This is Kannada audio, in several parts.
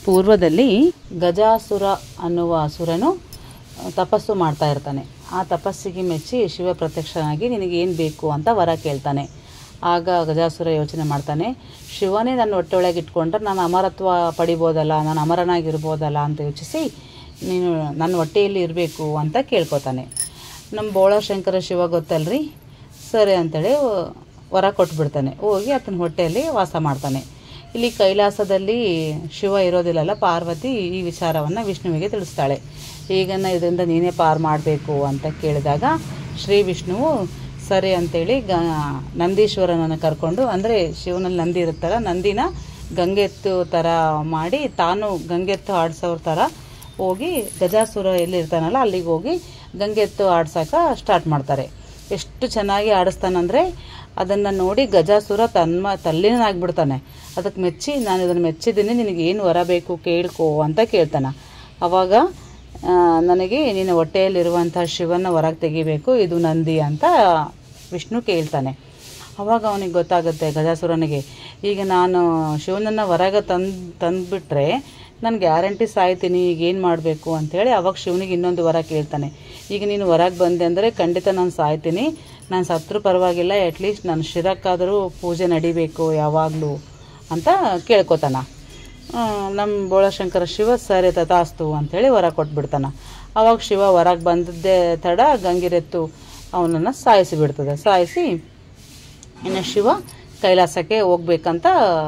ಪೂರ್ವದಲ್ಲಿ ಗಜಾಸುರ ಅನ್ನುವ ಅಸುರನು ಆ, ತಪಸ್ಸು ಮಾಡ್ತಾ ಇರ್ತಾನೆ ಆ ತಪಸ್ಸಿಗೆ ಮೆಚ್ಚಿ ಶಿವ ಪ್ರತ್ಯಕ್ಷನಾಗಿ ನಿನಗೆ ಏನು ಬೇಕು ಅಂತ ವರ ಕೇಳ್ತಾನೆ ಆಗ ಗಜಾಸುರ ಯೋಚನೆ ಮಾಡ್ತಾನೆ ಶಿವನೇ ನನ್ನ ಹೊಟ್ಟೆ ಒಳಗೆ ಇಟ್ಕೊಂಡ್ರೆ ನಾನು ಅಮರತ್ವ ಪಡಿಬೋದಲ್ಲ ನಾನು ಅಮರನಾಗಿರ್ಬೋದಲ್ಲ ಅಂತ ಯೋಚಿಸಿ ನೀನು ನನ್ನ ಹೊಟ್ಟೆಯಲ್ಲಿ ಇರಬೇಕು ಅಂತ ಕೇಳ್ಕೊತಾನೆ ನಮ್ಮ ಬೋಳಶಂಕರ ಶಿವ ಗೊತ್ತಲ್ರಿ ಸರಿ ಅಂತೇಳಿ ವರ ಕೊಟ್ಬಿಡ್ತಾನೆ ಹೋಗಿ ಆತನ ಹೊಟ್ಟೆಯಲ್ಲಿ ವಾಸ ಮಾಡ್ತಾನೆ ಇಲ್ಲಿ ಕೈಲಾಸದಲ್ಲಿ ಶಿವ ಇರೋದಿಲ್ಲಲ್ಲ ಪಾರ್ವತಿ ಈ ವಿಚಾರವನ್ನು ವಿಷ್ಣುವಿಗೆ ತಿಳಿಸ್ತಾಳೆ ಈಗನ್ನ ಇದರಿಂದ ನೀನೇ ಪಾರು ಮಾಡಬೇಕು ಅಂತ ಕೇಳಿದಾಗ ಶ್ರೀ ವಿಷ್ಣುವು ಸರಿ ಅಂತೇಳಿ ಗ ನಂದೀಶ್ವರನನ್ನು ಕರ್ಕೊಂಡು ಅಂದರೆ ಶಿವನಲ್ಲಿ ನಂದಿ ಇರುತ್ತಲ್ಲ ನಂದಿನ ಗಂಗೆತ್ತು ಥರ ಮಾಡಿ ತಾನು ಗಂಗೆತ್ತು ಆಡಿಸೋರ ಥರ ಹೋಗಿ ಗಜಾಸುರ ಎಲ್ಲಿರ್ತಾನಲ್ಲ ಅಲ್ಲಿಗೆ ಹೋಗಿ ಗಂಗೆತ್ತು ಆಡ್ಸೋಕೆ ಸ್ಟಾರ್ಟ್ ಮಾಡ್ತಾರೆ ಎಷ್ಟು ಚೆನ್ನಾಗಿ ಆಡಿಸ್ತಾನಂದರೆ ಅದನ್ನು ನೋಡಿ ಗಜಾಸುರ ತನ್ಮ ತಲ್ಲೀನಾಗ್ಬಿಡ್ತಾನೆ ಅದಕ್ಕೆ ಮೆಚ್ಚಿ ನಾನು ಇದನ್ನು ಮೆಚ್ಚಿದ್ದೀನಿ ನಿನಗೆ ಏನು ವರ ಬೇಕು ಕೇಳ್ಕೋ ಅಂತ ಕೇಳ್ತಾನೆ ಅವಾಗ ಆ, ನನಗೆ ನಿನ್ನ ಹೊಟ್ಟೆಯಲ್ಲಿರುವಂಥ ಶಿವನ ಹೊರಗೆ ತೆಗಿಬೇಕು ಇದು ನಂದಿ ಅಂತ ವಿಷ್ಣು ಕೇಳ್ತಾನೆ ಅವಾಗ ಅವನಿಗೆ ಗೊತ್ತಾಗುತ್ತೆ ಗಜಾಸುರನಿಗೆ ಈಗ ನಾನು ಶಿವನನ್ನು ಹೊರಗೆ ತಂದು ತಂದುಬಿಟ್ರೆ ನಾನು ಗ್ಯಾರಂಟಿ ಸಾಯ್ತೀನಿ ಈಗ ಏನು ಮಾಡಬೇಕು ಅಂಥೇಳಿ ಅವಾಗ ಶಿವನಿಗೆ ಇನ್ನೊಂದು ವರ ಕೇಳ್ತಾನೆ ಈಗ ನೀನು ಹೊರಗೆ ಬಂದೆ ಅಂದರೆ ಖಂಡಿತ ನಾನು ಸಾಯ್ತೀನಿ ನಾನು ಸತ್ರು ಪರವಾಗಿಲ್ಲ ಅಟ್ಲೀಸ್ಟ್ ನನ್ನ ಶಿರಕ್ಕಾದರೂ ಪೂಜೆ ನಡಿಬೇಕು ಯಾವಾಗಲೂ ಅಂತ ಕೇಳ್ಕೊತಾನ ನಮ್ಮ ಬೋಳಶಂಕರ ಶಿವ ಸರಿ ತಥಾಸ್ತು ಅಂಥೇಳಿ ವರ ಕೊಟ್ಬಿಡ್ತಾನ ಅವಾಗ ಶಿವ ಹೊರಗೆ ಬಂದದ್ದೇ ತಡ ಗಂಗಿರೆತ್ತು ಅವನನ್ನು ಸಾಯಿಸಿ ಬಿಡ್ತದೆ ಸಾಯಿಸಿ ಇನ್ನು ಶಿವ ಕೈಲಾಸಕ್ಕೆ ಹೋಗ್ಬೇಕಂತ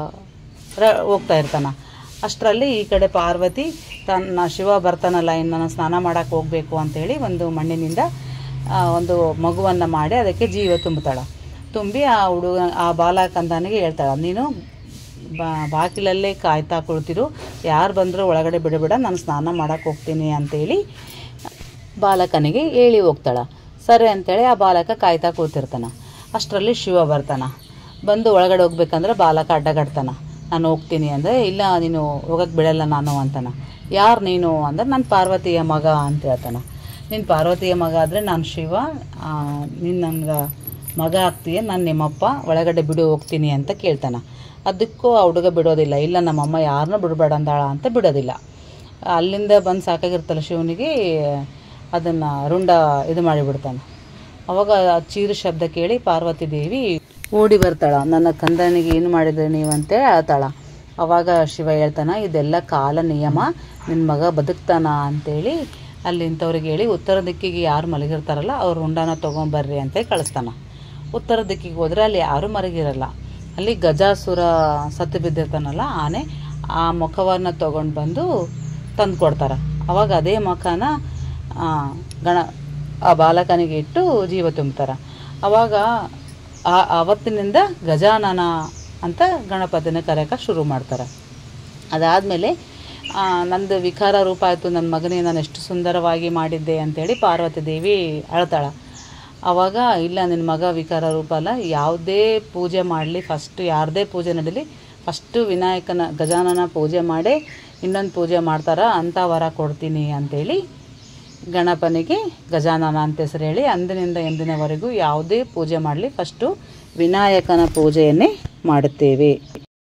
ರ ಹೋಗ್ತಾ ಇರ್ತಾನ ಅಷ್ಟರಲ್ಲಿ ಈ ಕಡೆ ಪಾರ್ವತಿ ತನ್ನ ಶಿವ ಬರ್ತಾನಲ್ಲ ಇನ್ನು ನಾನು ಸ್ನಾನ ಮಾಡೋಕ್ಕೆ ಹೋಗಬೇಕು ಅಂತೇಳಿ ಒಂದು ಮಣ್ಣಿನಿಂದ ಆ, ಒಂದು ಮಗುವನ್ನು ಮಾಡಿ ಅದಕ್ಕೆ ಜೀವ ತುಂಬುತ್ತಾಳೆ ತುಂಬಿ ಆ ಹುಡುಗ ಆ ಬಾಲಕಂದನಿಗೆ ಹೇಳ್ತಾಳೆ ನೀನು ಬಾ ಬಾಗಿಲಲ್ಲೇ ಕಾಯ್ತಾ ಕುಳ್ತಿರು ಯಾರು ಬಂದರೂ ಒಳಗಡೆ ಬಿಡಬೇಡ ನಾನು ಸ್ನಾನ ಮಾಡೋಕ್ಕೆ ಹೋಗ್ತೀನಿ ಅಂತೇಳಿ ಬಾಲಕನಿಗೆ ಹೇಳಿ ಹೋಗ್ತಾಳ ಸರಿ ಅಂತೇಳಿ ಆ ಬಾಲಕ ಕಾಯ್ತಾ ಕೂತಿರ್ತಾನ ಅಷ್ಟರಲ್ಲಿ ಶಿವ ಬರ್ತಾನ ಬಂದು ಒಳಗಡೆ ಹೋಗ್ಬೇಕಂದ್ರೆ ಬಾಲಕ ಅಡ್ಡಗಡ್ತಾನ ನಾನು ಹೋಗ್ತೀನಿ ಅಂದರೆ ಇಲ್ಲ ನೀನು ಹೋಗಕ್ಕೆ ಬಿಡಲ್ಲ ನಾನು ಅಂತಾನ ಯಾರು ನೀನು ಅಂದ್ರೆ ನಾನು ಪಾರ್ವತಿಯ ಮಗ ಅಂತ ಹೇಳ್ತಾನ ನೀನು ಪಾರ್ವತಿಯ ಮಗ ಆದರೆ ನಾನು ಶಿವ ಆ, ನೀನು ನನಗೆ ಮಗ ಆಗ್ತೀಯ ನಾನು ನಿಮ್ಮಪ್ಪ ಒಳಗಡೆ ಬಿಡು ಹೋಗ್ತೀನಿ ಅಂತ ಕೇಳ್ತಾನ ಅದಕ್ಕೂ ಆ ಹುಡುಗ ಬಿಡೋದಿಲ್ಲ ಇಲ್ಲ ನಮ್ಮಮ್ಮ ಯಾರನ್ನೂ ಬಿಡಬೇಡ ಅಂದಾಳ ಅಂತ ಬಿಡೋದಿಲ್ಲ ಅಲ್ಲಿಂದ ಬಂದು ಸಾಕಾಗಿರ್ತಲ್ಲ ಶಿವನಿಗೆ ಅದನ್ನು ರುಂಡ ಇದು ಮಾಡಿಬಿಡ್ತಾನೆ ಅವಾಗ ಆ ಚೀರು ಶಬ್ದ ಕೇಳಿ ಪಾರ್ವತಿ ದೇವಿ ಓಡಿ ಬರ್ತಾಳ ನನ್ನ ಕಂದನಿಗೆ ಏನು ಮಾಡಿದ್ರೆ ನೀವು ಅಂತೇಳಿ ಹೇಳ್ತಾಳ ಅವಾಗ ಶಿವ ಹೇಳ್ತಾನ ಇದೆಲ್ಲ ಕಾಲ ನಿಯಮ ನಿನ್ನ ಮಗ ಬದುಕ್ತಾನ ಅಂತೇಳಿ ಅಲ್ಲಿ ಇಂಥವ್ರಿಗೆ ಹೇಳಿ ಉತ್ತರ ದಿಕ್ಕಿಗೆ ಯಾರು ಮಲಗಿರ್ತಾರಲ್ಲ ಅವ್ರ ರುಂಡನ ತೊಗೊಂಬರ್ರಿ ಅಂತೇಳಿ ಕಳಿಸ್ತಾನ ಉತ್ತರ ದಿಕ್ಕಿಗೆ ಹೋದರೆ ಅಲ್ಲಿ ಯಾರೂ ಮಲಗಿರಲ್ಲ ಅಲ್ಲಿ ಗಜಾಸುರ ಸತ್ತು ಬಿದ್ದಿರ್ತಾನಲ್ಲ ಆನೆ ಆ ಮುಖವನ್ನು ತೊಗೊಂಡು ಬಂದು ತಂದು ಕೊಡ್ತಾರೆ ಅವಾಗ ಅದೇ ಮುಖನ ಆ, ಗಣ ಆ ಬಾಲಕನಿಗೆ ಇಟ್ಟು ಜೀವ ತುಂಬ್ತಾರೆ ಅವಾಗ ಆ ಆವತ್ತಿನಿಂದ ಗಜಾನನ ಅಂತ ಗಣಪತಿನ ಕರೆಯೋಕೆ ಶುರು ಮಾಡ್ತಾರೆ ಅದಾದಮೇಲೆ ನಂದು ವಿಕಾರ ರೂಪ ಆಯಿತು ನನ್ನ ಮಗನಿಗೆ ನಾನು ಎಷ್ಟು ಸುಂದರವಾಗಿ ಮಾಡಿದ್ದೆ ಅಂತೇಳಿ ಪಾರ್ವತಿ ದೇವಿ ಅಳ್ತಾಳ ಆವಾಗ ಇಲ್ಲ ನಿನ್ನ ಮಗ ವಿಕಾರ ರೂಪ ಅಲ್ಲ ಯಾವುದೇ ಪೂಜೆ ಮಾಡಲಿ ಫಸ್ಟು ಯಾರದೇ ಪೂಜೆ ನಡೀಲಿ ಫಸ್ಟು ವಿನಾಯಕನ ಗಜಾನನ ಪೂಜೆ ಮಾಡಿ ಇನ್ನೊಂದು ಪೂಜೆ ಮಾಡ್ತಾರ ಅಂಥ ವರ ಕೊಡ್ತೀನಿ ಅಂತೇಳಿ ಗಣಪನಿಗೆ ಗಜಾನನ ಅಂತ ಹೆಸರು ಹೇಳಿ ಅಂದಿನಿಂದ ಎಂದಿನವರೆಗೂ ಯಾವುದೇ ಪೂಜೆ ಮಾಡಲಿ ಫಸ್ಟು ವಿನಾಯಕನ ಪೂಜೆಯನ್ನೇ ಮಾಡುತ್ತೇವೆ